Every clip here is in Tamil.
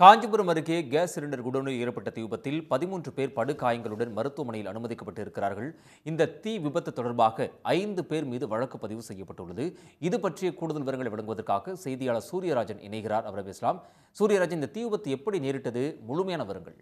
காஞ்சிபுரம் அருகே கேஸ் சிலிண்டர் குடோனில் ஏற்பட்ட தீ விபத்தில் பதிமூன்று பேர் படுகாயங்களுடன் மருத்துவமனையில் அனுமதிக்கப்பட்டு இருக்கிறார்கள் இந்த தீ விபத்து தொடர்பாக ஐந்து பேர் மீது வழக்கு பதிவு செய்யப்பட்டுள்ளது இது பற்றிய கூடுதல் விவரங்களை வழங்குவதற்காக செய்தியாளர் சூரியராஜன் இணைகிறார் அவரை பேசலாம் சூரியராஜன் இந்த தீ விபத்து எப்படி நேரிட்டது முழுமையான விவரங்கள்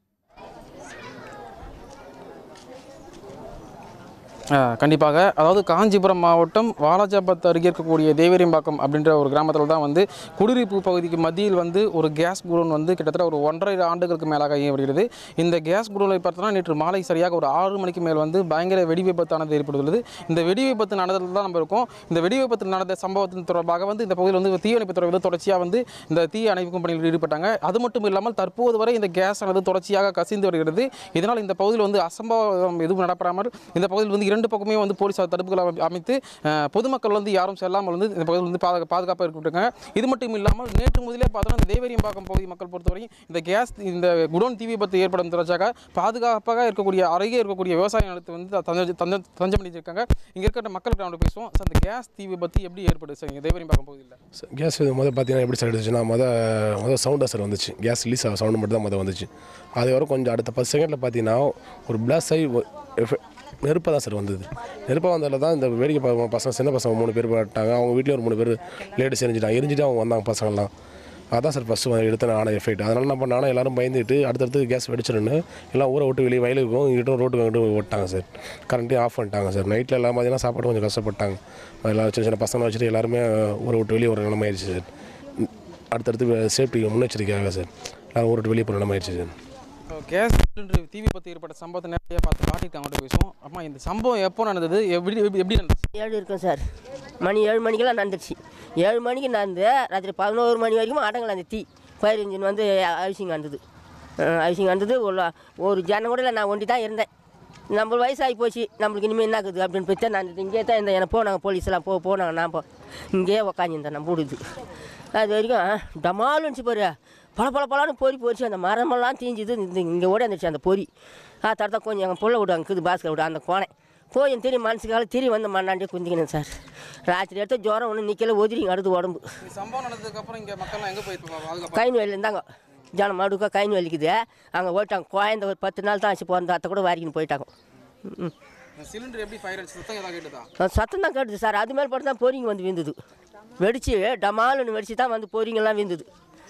ஆ, கண்டிப்பாக அதாவது காஞ்சிபுரம் மாவட்டம் வாலாஜாபாத் அருகே இருக்கக்கூடிய தேவரிம்பாக்கம் அப்படின்ற ஒரு கிராமத்தில் தான் வந்து குடியிருப்பு பகுதிக்கு மத்தியில் வந்து ஒரு கேஸ் குடோன் வந்து கிட்டத்தட்ட ஒரு ஒன்றரை ஆண்டுகளுக்கு மேலாக இயங்கி வருகிறது இந்த கேஸ் குடோனை பார்த்தோன்னா நேற்று மாலை சரியாக ஒரு ஆறு மணிக்கு மேல் வந்து பயங்கர வெடி விபத்தானது ஏற்பட்டுள்ளது இந்த வெடி விபத்து நடந்ததில் தான் நம்ம இருக்கோம் இந்த வெடி விபத்து நடந்த சம்பவத்தின் தொடர்பாக வந்து இந்த பகுதியில் வந்து தீயணைப்பு துறை வந்து தொடர்ச்சியாக வந்து இந்த தீ அணைக்கும் பணியில் ஈடுபட்டாங்க அது மட்டும் இல்லாமல் தற்போது வரை இந்த கேஸ் ஆனது தொடர்ச்சியாக கசிந்து வருகிறது இதனால் இந்த பகுதியில் வந்து அசம்பாவிதம் எதுவும் நடப்படாமல் இந்த பகுதியில் வந்து இரண்டு பக்கமே வந்து போலீசார் தடுப்புகள் அமை- அமைத்து அஹ், பொதுமக்கள் வந்து யாரும் செல்லாமல் வந்து இந்த பகுதியில் வந்து பாதுகா பாதுகாப்பாக இருக்கிட்டாங்க இது மட்டும் இல்லாமல் நேற்று முதலே பார்த்தோன்னா இந்த தேவரியம்பாக்கம் பகுதி மக்கள் பொறுத்தவரை இந்த கேஸ் இந்த குடோன் தீ விபத்து ஏற்படும் தொடர்ச்சியாக பாதுகாப்பாக இருக்கக்கூடிய அருகே இருக்கக்கூடிய விவசாய நிலத்தை வந்து தஞ்சம் தஞ்சம் தஞ்சம் பண்ணிச்சிருக்காங்க இங்கே இருக்கிற மக்கள்கிட்ட நம்ம பேசுவோம் சார் இந்த கேஸ் தீ விபத்து எப்படி ஏற்படுது சார் இங்கே தேவரியம்பாக்கம் பகுதியில் கேஸ் முதல் பார்த்தீங்கன்னா எப்படி சார் எடுத்துச்சுன்னா மொதல் மொதல் சவுண்டாக சார் வந்துச்சு கேஸ் ரிலீஸ் ஆக சவுண்டு மட்டும் தான் மொதல் வந்துச்சு அது வரை கொஞ்சம் அடுத்த பத்து செகண்டில் பார்த்தீங்கன்னா ஒரு பிளாஸ் ஆகி நெருப்பாக தான் சார் வந்தது நெருப்பாக வந்ததில் தான் இந்த வேடிக்கை பார்க்க பசங்க சின்ன பசங்க மூணு பேர் பட்டாங்க அவங்க வீட்லேயும் ஒரு மூணு பேர் லேடிஸ் எரிஞ்சிட்டாங்க எரிஞ்சிட்டு அவங்க வந்தாங்க பசங்கள்லாம் அதான் சார் ஃபஸ்ட்டு எடுத்த ஆன எஃபெக்ட் அதனால என்ன பண்ணாலும் எல்லாரும் பயந்துட்டு அடுத்தடுத்து கேஸ் வெடிச்சிடுன்னு எல்லாம் ஊரை விட்டு வெளியே வயலுக்கும் இங்கிட்டும் ரோட்டுக்கு அங்கிட்டும் விட்டாங்க சார் கரண்ட்டையும் ஆஃப் பண்ணிட்டாங்க சார் நைட்டில் எல்லாம் பார்த்தீங்கன்னா சாப்பாடு கொஞ்சம் கஷ்டப்பட்டாங்க எல்லாம் சின்ன சின்ன பசங்களை வச்சுட்டு எல்லாருமே ஊரை விட்டு வெளியே ஒரு நிலைமை ஆயிடுச்சு சார் அடுத்தடுத்து சேஃப்டி முன்னெச்சரிக்கையாக சார் எல்லாரும் ஊரை விட்டு வெளியே போகிற நிலைமை ஆயிடுச்சு சார் கேஸ் சிலிண்டர் தீ விபத்து ஏற்பட்ட சம்பவத்தை நேரடியாக பார்த்து பாட்டிட்டு அவங்கள்ட்ட பேசுவோம் அம்மா இந்த சம்பவம் எப்போ நடந்தது எப்படி எப்படி எப்படி நடந்துச்சு ஏழு இருக்கும் சார் மணி ஏழு மணிக்கெல்லாம் நடந்துருச்சு ஏழு மணிக்கு நடந்து ராத்திரி பதினோரு மணி வரைக்கும் அடங்கல அந்த தீ ஃபயர் இன்ஜின் வந்து அரிசிங்க வந்தது அரிசிங்க வந்தது ஒரு ஒரு ஜனம் கூட இல்லை நான் ஒண்டி தான் இருந்தேன் நம்ம வயசாகி போச்சு நம்மளுக்கு இனிமேல் என்ன ஆகுது அப்படின்னு போய் நான் இங்கே தான் இருந்தேன் எனக்கு போனாங்க போலீஸ்லாம் போ போனாங்க நான் போ இங்கேயே உக்காந்துருந்தேன் நான் மூடுது அது வரைக்கும் டமாலுன்னு பாரு பல பல பலான்னு பொறி போச்சு அந்த மரமெல்லாம் தீஞ்சுது இந்த இங்கே ஓடி வந்துச்சு அந்த பொறி ஆ தரத்தான் கொஞ்சம் எங்கள் புள்ள விடு அங்கே பாஸ்கர் விடு அந்த கோணை போய் திரி மனசுக்கால திரி வந்து மண்ணாண்டே குந்திக்கணும் சார் ராத்திரி எடுத்த ஜுரம் ஒன்றும் நிற்கல ஒதிரிங்க அடுத்து உடம்பு இந்த சம்பவம் நடந்ததுக்கப்புறம் இங்கே மக்கள்லாம் எங்கே போயிருப்பாங்க பாதுகாப்பு கைன் வேலி இருந்தாங்க ஜனம் மடுக்கா கைன் வலிக்குது அங்கே போயிட்டாங்க குழந்த ஒரு பத்து நாள் தான் ஆச்சு பிறந்த அத்தை கூட வாரிக்கின்னு போயிட்டாங்க ம் சிலிண்டர் எப்படி ஃபயர் அடிச்சு சத்தம் ஏதாவது கேட்டுதா ம். சத்தம் தான் கேட்டுது சார் அது மேலே பட்டு தான் பொறிங்க வந்து விழுந்தது வெடிச்சு டமாலுன்னு வெடிச்சு தான் வந்து பொறிங்கெல்லாம் விழுந்தது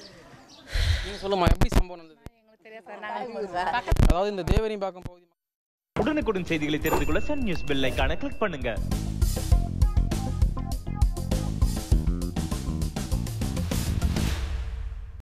நீங்கள் சொல்லுமா எப்படி சம்பவம் நடந்தது அதாவது இந்த தேவரிம்பாக்கம் பகுதி உடனுக்குடன் செய்திகளை தெரிந்து கொள்ள சன் நியூஸ் பெல் ஐகானை கிளிக் பண்ணுங்க